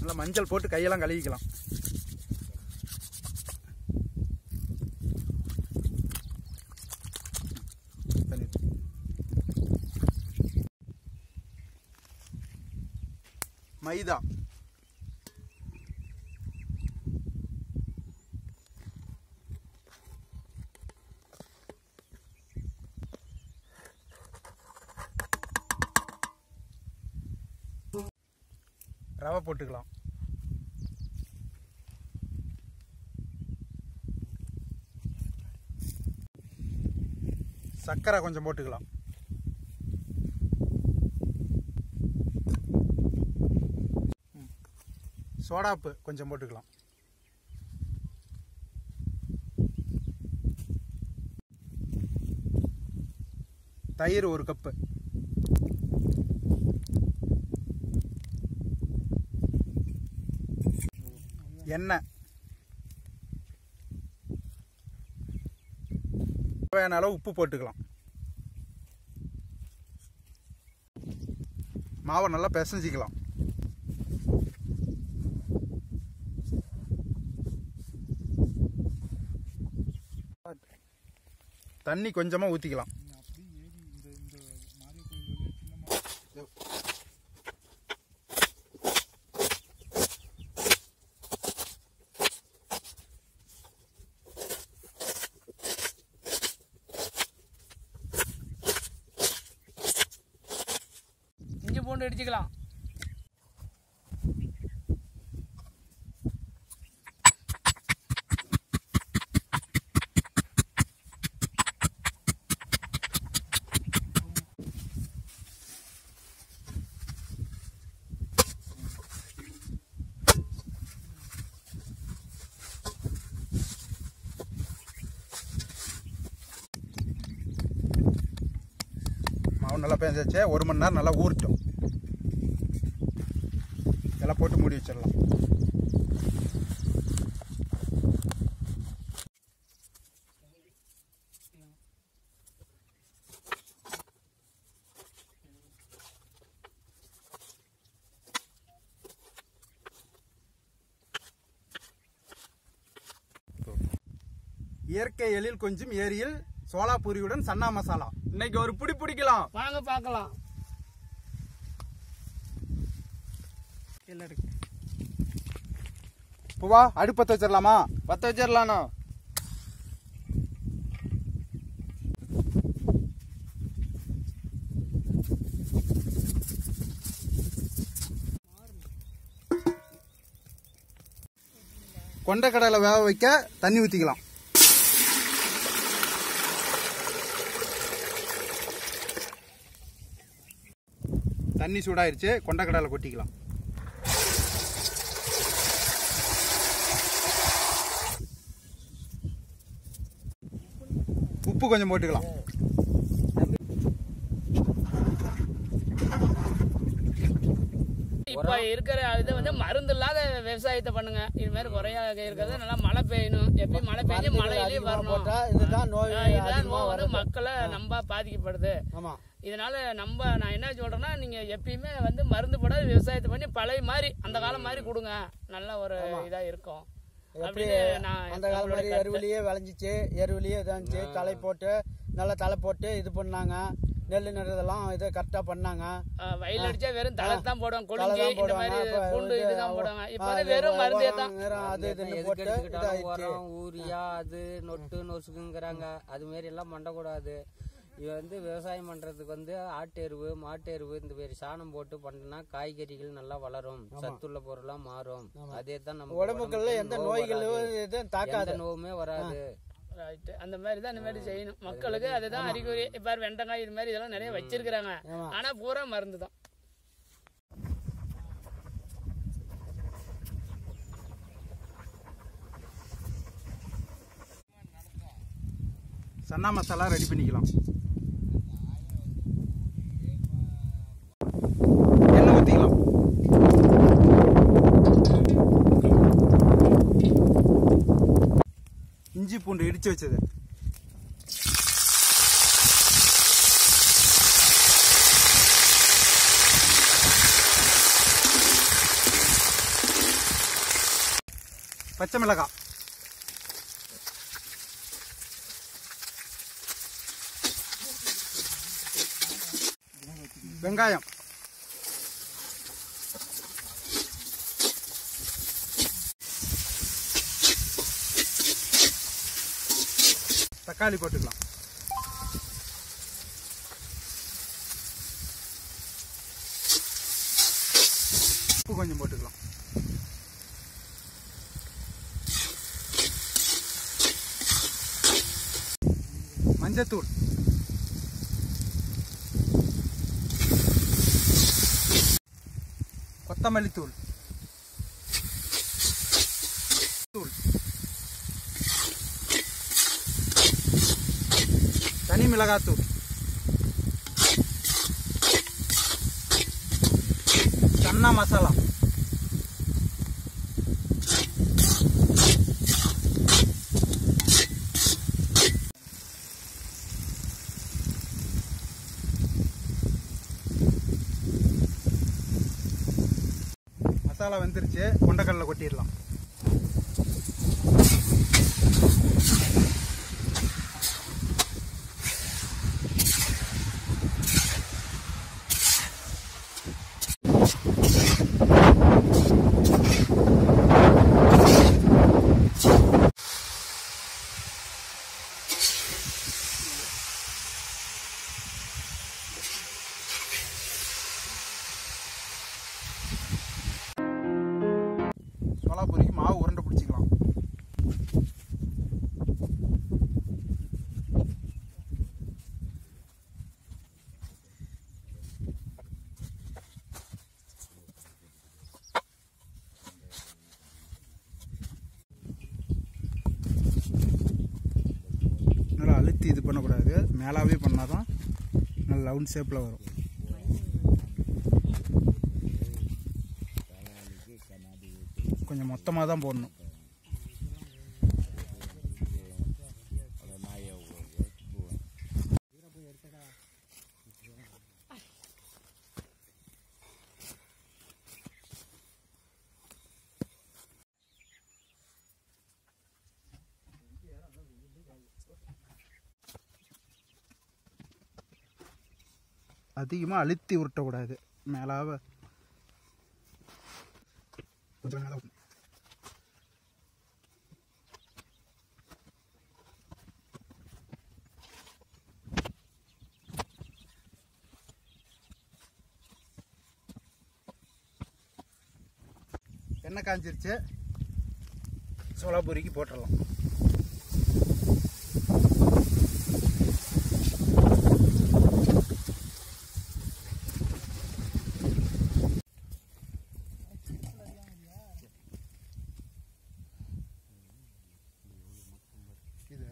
நல்லா மஞ்சள் போட்டு கையெல்லாம் கழுவிக்கலாம் தண்ணி ஊத்து. மைதா ரவை போட்டுக்கலாம் சர்க்கரை கொஞ்சம் போட்டுக்கலாம் ம். சோடாப்பு கொஞ்சம் போட்டுக்கலாம் தயிர் ஒரு கப்பு எண்ணெய் தேவையான அளவு உப்பு போட்டுக்கலாம் மாவை நல்லா பிசைஞ்சிக்கலாம் தண்ணி கொஞ்சமா ஊத்திக்கலாம் இஞ்சி பூண்டு இடிச்சுக்கலாம் மாவு நல்லா பேஞ்சாச்சு ஒரு மணி நேரம் நல்லா ஊறட்டும் இதெல்லாம் போட்டு மூடி வச்சிடலாம் இயற்கை எழில் கொஞ்சம் ஏரியில் சோலாபூரியுடன் சன்னா மசாலா இன்னைக்கு ஒரு புடி பிடிக்கலாம் வாங்க பார்க்கலாம் எல்லாம் இருக்கு பூவா அடுப்பத்த வச்சிடலாமா பத்த வச்சிடலாண்ணா கொண்டக்கடலை வேக வைக்க தண்ணி ஊற்றிக்கலாம் தண்ணி சூடாயிருச்சு கொண்டக்கடலை கொட்டிக்கலாம் உப்பு கொஞ்சம் போட்டுக்கலாம் இப்ப இருக்கிற இது வந்து மருந்து இல்லாத விவசாயத்தை பண்ணுங்க இது மாதிரி குறையா இருக்கிறது நல்லா மழை பெய்யணும் எப்பயும் மழை பெய்ஞ்சு மழையிலேயே வரணும் போட்டா இதுதான் நோய் ஆஹ் இதுதான் அதிகமா நோய் வந்து வருது. மக்களை நம்ம பாதிக்கப்படுது ஆமா இதனால நம்ம நான் என்ன சொல்றேன்னா நீங்க எப்பயுமே வந்து மருந்து போடாத விவசாயத்தை பண்ணி பழைய மாதிரி அந்த காலம் மாதிரி கொடுங்க நல்ல ஒரு இதா இருக்கும் எப்படி அப்படின்னு நான் அந்த காலம் மாதிரி நம்மளோட கருத்து. எருவிலேயே விளைஞ்சிச்சு எருவிலேயே இதாச்சு தலை போட்டு நல்லா தலை போட்டு இது பண்ணாங்க நெல் நடுறதெல்லாம் இது கரெக்டா பண்ணாங்க ஆஹ் வயல் அடிச்சா வெறும் தலை தான் போடுவாங்க தலை கொழுஞ்சி தான் இந்த போடுவாங்க மாதிரி அப்ப பூண்டு இது இதுதான் அவ- போடுவாங்க இப்ப ஆ, வந்து இது வெறும் மருந்தே உரம், தான் வெறும் அது இதுன்னு எதுக்கு போட்டு எடுத்துக்கிட்டாலும் இதாயிடுச்சு உரம் ஊரியா அது நொட்டு நொசுக்குங்கிறாங்க அது மாரி எல்லாம் பண்ணக்கூடாது இது வந்து விவசாயம் பண்றதுக்கு வந்து ஆட்டு எருவு மாட்டு எருவு இந்த மாதிரி சாணம் போட்டு பண்ணனா காய்கறிகள் நல்லா வளரும் சத்துள்ள பொருளா மாறும் அதே தான் நம்ம உடம்புக்குள்ள எந்த நோய்களும் எதுவும் தாக்காது எந்த நோவுமே வராது ரைட் அந்த மாதிரி தான் இந்த மாதிரி செய்யணும் மக்களுக்கு அதுதான் அறிகுறி இப்ப வெண்டைக்காய் இது மாதிரி இதெல்லாம் நிறைய வச்சிருக்கிறாங்க ஆமா. ஆனா பூரா மருந்து தான் சன்னா மசாலா ரெடி பண்ணிக்கலாம் எண்ணெய் ஊற்றிக்கலாம் இஞ்சி பூண்டு இடிச்சு வச்சது பச்சை மிளகாய் வெங்காயம் தக்காளி போட்டுக்கலாம் உப்பு கொஞ்சம் போட்டுக்கலாம் மஞ்சத்தூள் கொத்தமல்லி தூள் தூள் தனி மிளகாத்தூள் சன்னா மசாலா மசாலா வெந்துருச்சு கொண்டக்கடலை கொட்டிடலாம் சோலாபூரிக்கு மாவு உருண்டை பிடிச்சிக்கலாம் நல்லா அழுத்தி இது பண்ணக்கூடாது மேலாவே பண்ணாதான் நல்லா ரவுண்ட் ஷேப்பில் வரும் கொஞ்சம் மொத்தமாக தான் போடணும் அதிகமாக அழுத்தி உருட்டக்கூடாது மேலாவ கொஞ்சம் மேலே எண்ணெய் காஞ்சிருச்சு சோலாபூரிக்கு போட்டுடலாம் இது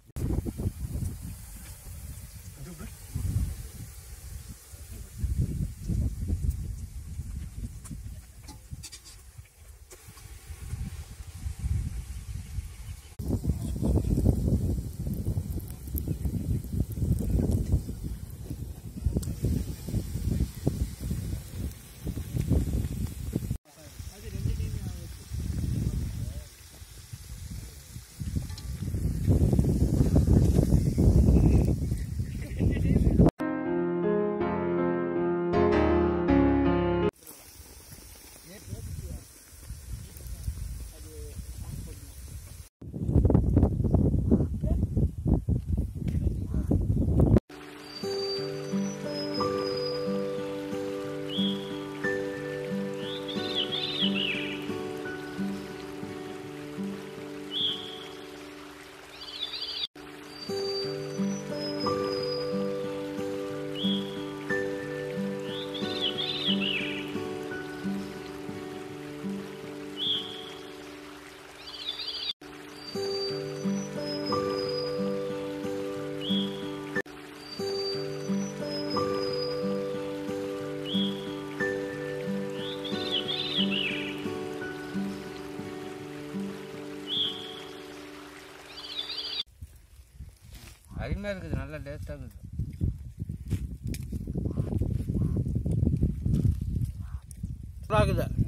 அருமையாக இருக்குது நல்லா டேஸ்ட்டாக இருக்குது சூப்பராக இருக்குது